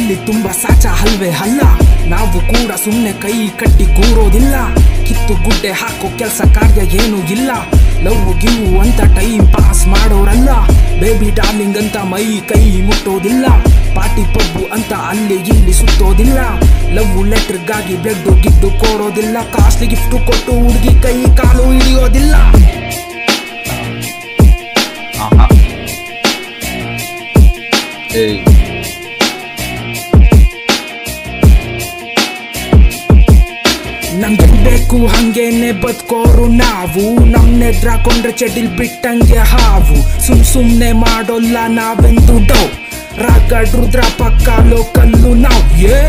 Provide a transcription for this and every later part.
ಇಲ್ಲಿ ತುಂಬಾ ಸಾಚ ಹಲ್ವೆ ಅಲ್ಲ ನಾವು ಕೂಡ ಸುಮ್ಮನೆ ಕೈ ಕಟ್ಟಿ ಕೂರೋದಿಲ್ಲ ಕಿತ್ತು ಗುಡ್ಡೆ ಹಾಕೋ ಕೆಲಸ ಕಾರ್ಯ ಏನೂ ಇಲ್ಲ ಲವ್ ಗಿವ್ ಅಂತ ಟೈಮ್ ಪಾಸ್ ಮಾಡೋರಲ್ಲ ಬೇಬಿ ಡಾರ್ಲಿಂಗ್ ಅಂತ ಮೈ ಕೈ ಮುಟ್ಟೋದಿಲ್ಲ ಪಾರ್ಟಿ ಪಬ್ಬು ಅಂತ ಅಲ್ಲಿ ಇಲ್ಲಿ ಸುತ್ತೋದಿಲ್ಲ ಲವ್ ಲೆಟರ್ಗಾಗಿ ಬ್ಲಡ್ ಗಿಡ್ಡು ಕೊಡೋದಿಲ್ಲ ಕಾಸ್ಟ್ಲಿ ಗಿಫ್ಟ್ ಕೊಟ್ಟು ಹುಡುಗಿ ಕೈ ಕಾಲು ಹಿಡಿಯೋದಿಲ್ಲ ಆಹಾ ಏಯ್ ನಮ್ಗೆ ಬೇಕು ಹಂಗೇನೆ ಬದುಕೋರು ನಾವು ನಮ್ನೆದ್ರಾಕೊಂಡ್ರೆ ಚಡಿಲ್ ಬಿಟ್ಟಂಗೆ ಹಾವು ಸುಮ್ ಸುಮ್ನೆ ಮಾಡೋಲ್ಲ ನಾವೆಂದು ಡೌ ರಾಗಡ್ ರುದ್ರ ಪಕ್ಕ ಲೋಕಲ್ಲು ನಾವು ಏ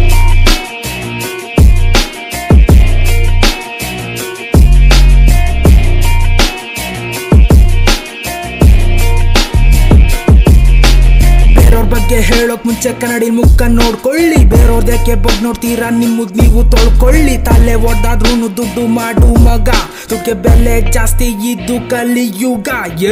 ಬೇರೆಯವ್ರ ಬಗ್ಗೆ ಹೇಳೋಕ್ ಮುಂಚೆ ಕನ್ನಡಿ ಮುಖ ನೋಡ್ಕೊಳ್ಳಿ ಬೇರೆಯವ್ರದಕ್ಕೆ ಬಗ್ ನೋಡ್ತೀರಾ ನಿಮ್ಮದ್ ನೀವು ತೊಳ್ಕೊಳ್ಳಿ ತಲೆ ಒಡ್ದಾದ್ರೂ ದುಡ್ಡು ಮಾಡು ಮಗ ದುಡ್ಗೆ ಬೆಲೆ ಜಾಸ್ತಿ ಇದ್ದು ಕಲಿಯುಗ ಏ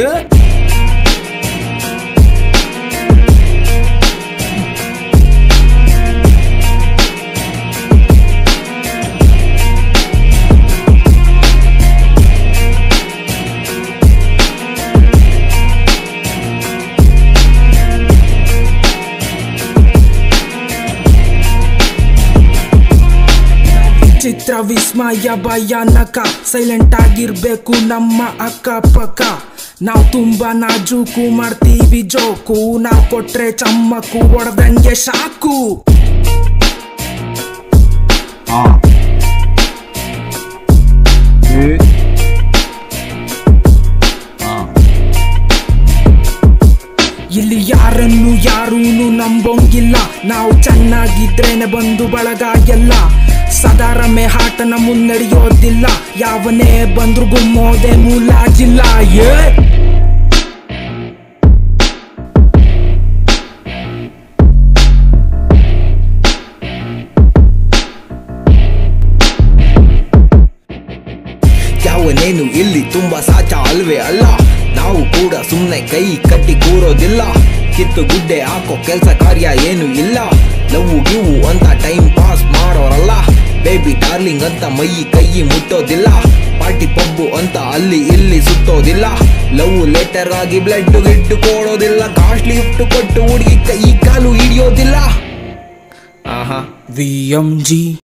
ಚಿತ್ರ ವಿಸ್ಮಯ ಭಯಾನಕ ಸೈಲೆಂಟ್ ಆಗಿರ್ಬೇಕು ನಮ್ಮ ಅಕ್ಕಪಕ್ಕ ನಾವು ತುಂಬಾ ನಾಜೂಕು ಮಾಡ್ತೀವಿ ಜೋಕು ನಾವು ಕೊಟ್ರೆ ಚಮ್ಮಕು ಹೊಡೆದಂಗೆ ಶಾಕು ಹಾ ಏ ಹಾ ಇಲ್ಲಿ ಯಾರನ್ನು ಯಾರೂನು ನಂಬೋಂಗಿಲ್ಲ ನಾವು ಚೆನ್ನಾಗಿದ್ರೇನೆ ಬಂದು ಬಳಗ ಎಲ್ಲ ಸದಾರಮೆ ಹಾಟನ ಮುನ್ನಡೆಯೋದಿಲ್ಲ ಯಾವನೇ ಬಂದ್ರು ಗುಮ್ಮೋದೆ ಮುಲಾಜಿಲ್ಲ ಏ ಯಾವನೇನು ಇಲ್ಲಿ ತುಂಬಾ ಸಾಚ ಅಲ್ವೇ ಅಲ್ಲ ನಾವು ಕೂಡ ಸುಮ್ನೆ ಕೈ ಕಟ್ಟಿ ಕೂರೋದಿಲ್ಲ ಕಿತ್ತು ಗುಡ್ಡೆ ಹಾಕೋ ಕೆಲ್ಸ ಕಾರ್ಯ ಏನು ಇಲ್ಲ ಲವ್ ಗಿವು ಅಂತ ಟೈಮ್ ಪಾಸ್ ಮಾಡೋರಲ್ಲ ಬೇಬಿ ಡಾರ್ಲಿಂಗ್ ಅಂತ ಮೈ ಕೈ ಮುಟ್ಟೋದಿಲ್ಲ ಪಾರ್ಟಿ ಪಬ್ಬು ಅಂತ ಅಲ್ಲಿ ಇಲ್ಲಿ ಸುತ್ತೋದಿಲ್ಲ ಲವ್ ಲೆಟರ್ ಆಗಿ ಬ್ಲಡ್ ಗಿಡ್ಡು ಕೊಡೋದಿಲ್ಲ ಕಾಸ್ಟ್ಲಿ ಗಿಫ್ಟ್ ಕೊಟ್ಟು ಹುಡುಗಿ ಕೈ ಕಾಲು ಹಿಡಿಯೋದಿಲ್ಲ ಆಹಾ ವಿ ಎಂ ಜಿ